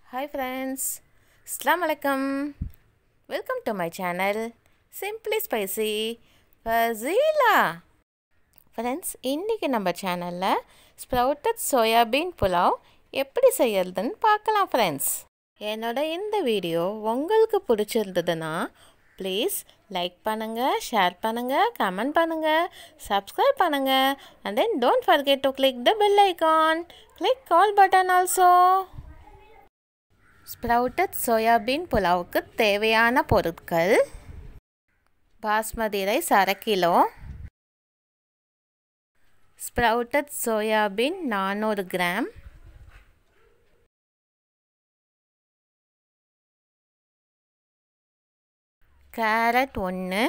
Hi friends அஸ்லாம் வலைக்கம் welcome to my channel simply spicy Fazila friends இன்றைக்கி நம்ம சேனலில் ஸ்ப்ரவுட்டட் சோயாபீன் புலாவ் எப்படி செய்யறதுன்னு பார்க்கலாம் ஃப்ரெண்ட்ஸ் என்னோட இந்த வீடியோ உங்களுக்கு பிடிச்சிருந்ததுன்னா ப்ளீஸ் லைக் பண்ணுங்கள் ஷேர் பண்ணுங்கள் கமெண்ட் பண்ணுங்கள் சப்ஸ்கிரைப் பண்ணுங்கள் and then don't forget to click the bell icon click call button also sprouted soyabean புலாவுக்கு தேவையான பொருட்கள் பாஸ்மதி ரைஸ் அரை கிலோ ஸ்ப்ரவுட்டட் சோயாபீன் நானூறு கிராம் கேரட் ஒன்று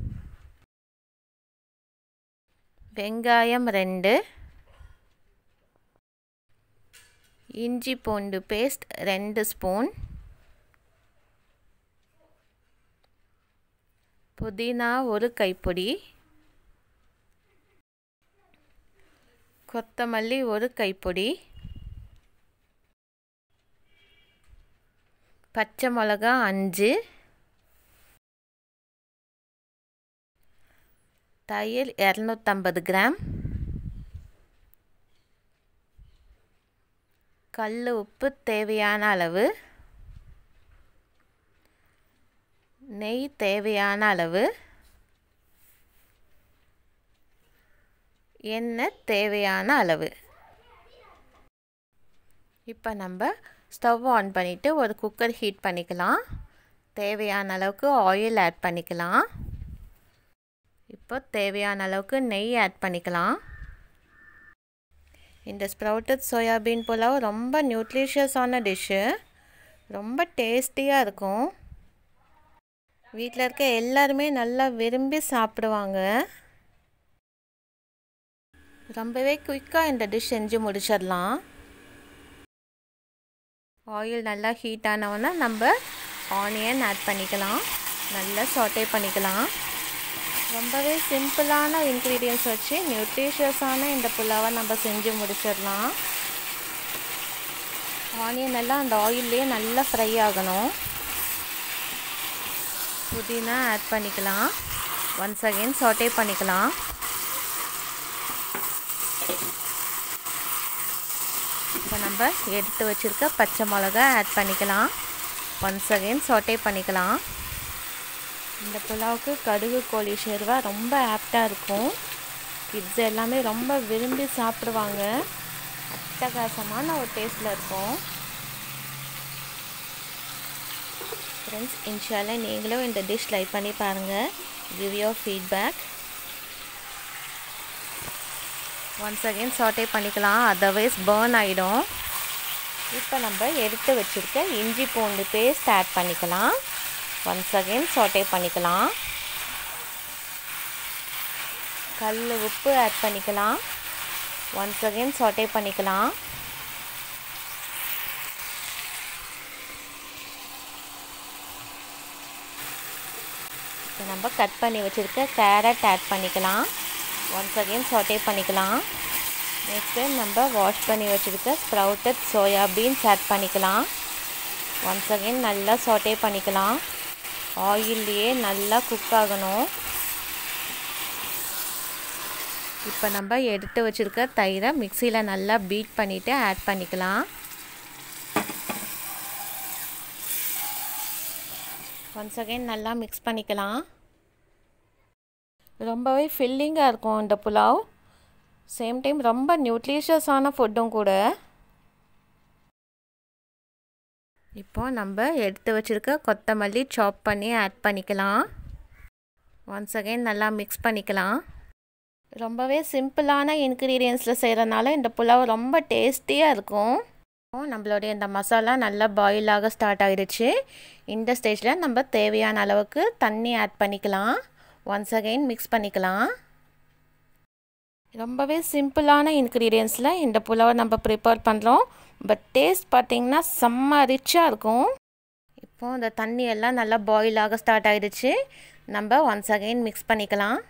வெங்காயம் ரெண்டு இஞ்சி பூண்டு பேஸ்ட் ரெண்டு ஸ்பூன் புதினா ஒரு கைப்பிடி கொத்தமல்லி ஒரு கைப்பிடி பச்சை மிளகா அஞ்சு தயிர் இரநூத்தம்பது கிராம் கல் உப்பு தேவையான அளவு நெய் தேவையான அளவு எண்ணெய் தேவையான அளவு இப்போ நம்ம ஸ்டவ் ஆன் பண்ணிவிட்டு ஒரு குக்கர் ஹீட் பண்ணிக்கலாம் தேவையான அளவுக்கு ஆயில் ஆட் பண்ணிக்கலாம் இப்போ தேவையான அளவுக்கு நெய் ஆட் பண்ணிக்கலாம் இந்த ஸ்ப்ரவுட்டட் சோயாபீன் புலாவ் ரொம்ப நியூட்ரிஷியஸான டிஷ்ஷு ரொம்ப டேஸ்டியாக இருக்கும் வீட்டில் இருக்க எல்லாருமே நல்லா விரும்பி சாப்பிடுவாங்க ரொம்பவே குயிக்காக இந்த டிஷ் செஞ்சு முடிச்சிடலாம் ஆயில் நல்லா ஹீட் ஆனவுடனே நம்ம ஆனியன் ஆட் பண்ணிக்கலாம் நல்லா சாட்டே பண்ணிக்கலாம் ரொம்பவே சிம்பிளான இன்க்ரீடியன்ஸ் வச்சு நியூட்ரிஷியஸான இந்த புலாவை நம்ம செஞ்சு முடிச்சிடலாம் ஆனியன் எல்லாம் அந்த ஆயிலே நல்லா ஃப்ரை ஆகணும் புதினா ஆட் பண்ணிக்கலாம் ஒன்ஸ் அகெயின் சாட்டே பண்ணிக்கலாம் இப்போ நம்ம எடுத்து வச்சுருக்க பச்சை மிளகா ஆட் பண்ணிக்கலாம் ஒன்ஸ் அகெயின் சாட்டே பண்ணிக்கலாம் இந்த புலாவுக்கு கடுகு கோழி ஷேர்வா ரொம்ப ஆப்டாக இருக்கும் கிட்ஸ் எல்லாமே ரொம்ப விரும்பி சாப்பிடுவாங்க அட்டகாசமான ஒரு டேஸ்ட்டில் இருக்கும் ஃப்ரெண்ட்ஸ் இன்ஷால்ல நீங்களும் இந்த டிஷ் ட்ரை பண்ணி பாருங்கள் give your feedback once again saute பண்ணிக்கலாம் அதர்வைஸ் பேர்ன் ஆகிடும் இப்போ நம்ம எடுத்து வச்சுருக்க இஞ்சி பூண்டு பேஸ்ட் ஆட் பண்ணிக்கலாம் ஒன்ஸ் அகெயின் சாட்டே பண்ணிக்கலாம் கல் உப்பு ஆட் பண்ணிக்கலாம் ஒன்ஸ் அகெயின் சாட்டே பண்ணிக்கலாம் இப்போ நம்ம கட் பண்ணி வச்சுருக்க கேரட் ஆட் பண்ணிக்கலாம் ஒன்ஸ் அகெயின் சாட்டே பண்ணிக்கலாம் நெக்ஸ்ட்டு நம்ம வாஷ் பண்ணி வச்சுருக்க ஸ்ப்ரவுட்டட் சோயா பீன்ஸ் ஆட் பண்ணிக்கலாம் ஒன்ஸ் அகெயின் நல்லா சாட்டே பண்ணிக்கலாம் ஆயில்லையே நல்லா குக் ஆகணும் இப்போ நம்ம எடுத்து வச்சுருக்க தயிரை மிக்சியில் நல்லா பீட் பண்ணிவிட்டு ஆட் பண்ணிக்கலாம் ஒன்ஸ் அகெயின் நல்லா மிக்ஸ் பண்ணிக்கலாம் ரொம்பவே ஃபில்லிங்காக இருக்கும் இந்த புலாவ் சேம் டைம் ரொம்ப நியூட்ரிஷியஸான ஃபுட்டும் கூட இப்போ நம்ம எடுத்து வச்சுருக்க கொத்தமல்லி சாப் பண்ணி ஆட் பண்ணிக்கலாம் ஒன்ஸ் அகெயின் நல்லா மிக்ஸ் பண்ணிக்கலாம் ரொம்பவே சிம்பிளான இன்க்ரீடியன்ஸில் செய்கிறனால இந்த புலாவ் ரொம்ப டேஸ்டியாக இருக்கும் நம்மளுடைய இந்த மசாலா நல்லா பாயில் ஆக ஸ்டார்ட் ஆகிடுச்சு இந்த ஸ்டேஜில் நம்ம தேவையான அளவுக்கு தண்ணி ஆட் பண்ணிக்கலாம் ஒன்ஸ் அகெயின் மிக்ஸ் பண்ணிக்கலாம் ரொம்பவே சிம்பிளான இன்க்ரீடியன்ஸில் இந்த புலாவை நம்ம ப்ரிப்பேர் பண்ணுறோம் பட் டேஸ்ட் பார்த்திங்கன்னா செம்ம ரிச்சாக இருக்கும் இப்போது இந்த தண்ணி எல்லாம் நல்லா பாயில் ஆக ஸ்டார்ட் ஆகிடுச்சு நம்ம ஒன்ஸ் அகெயின் மிக்ஸ் பண்ணிக்கலாம்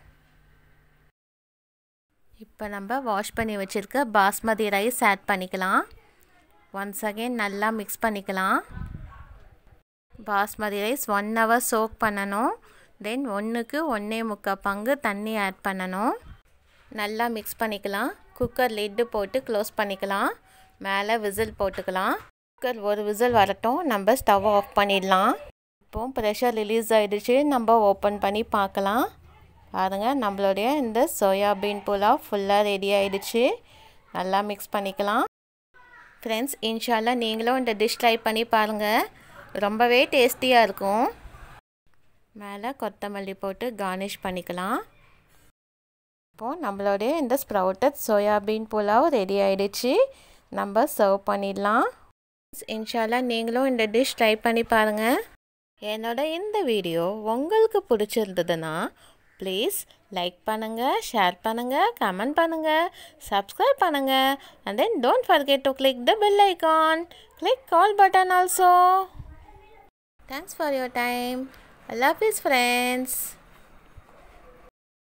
இப்போ நம்ம வாஷ் பண்ணி வச்சுருக்க பாஸ்மதி ரைஸ் ஆட் பண்ணிக்கலாம் ஒன்ஸ் அகெயின் நல்லா மிக்ஸ் பண்ணிக்கலாம் basmati rice one hour soak பண்ணணும் தென் ஒன்றுக்கு ஒன்றே முக்கால் பங்கு தண்ணி ஆட் பண்ணணும் நல்லா மிக்ஸ் பண்ணிக்கலாம் குக்கர் லிட்டு போட்டு க்ளோஸ் பண்ணிக்கலாம் மேலே விசில் போட்டுக்கலாம் குக்கர் ஒரு விசில் வரட்டும் நம்ம ஸ்டவ் ஆஃப் பண்ணிடலாம் இப்போது ப்ரெஷர் ரிலீஸ் ஆகிடுச்சு நம்ம ஓப்பன் பண்ணி பார்க்கலாம் பாருங்கள் நம்மளுடைய இந்த சோயாபீன் புலாவ் ஃபுல்லாக ரெடி ஆகிடுச்சு நல்லா மிக்ஸ் பண்ணிக்கலாம் ஃப்ரெண்ட்ஸ் இன்ஷால்லா நீங்களும் இந்த டிஷ் ட்ரை பண்ணி பாருங்கள் ரொம்பவே டேஸ்டியாக இருக்கும் மேலே கொத்தமல்லி போட்டு கார்னிஷ் பண்ணிக்கலாம் இப்போது நம்மளுடைய இந்த ஸ்ப்ரவுட்டட் சோயாபீன் புலாவ் ரெடி ஆகிடுச்சு நம்ம சர்வ் பண்ணிடலாம் இன்ஷால்லா நீங்களும் இந்த டிஷ் ட்ரை பண்ணி பாருங்கள் என்னோட இந்த வீடியோ உங்களுக்கு பிடிச்சிருந்ததுன்னா ப்ளீஸ் லைக் பண்ணுங்கள் ஷேர் பண்ணுங்கள் கமெண்ட் பண்ணுங்கள் சப்ஸ்கிரைப் பண்ணுங்கள் and then don't forget to click the bell icon click call button also thanks for your time I love his friends.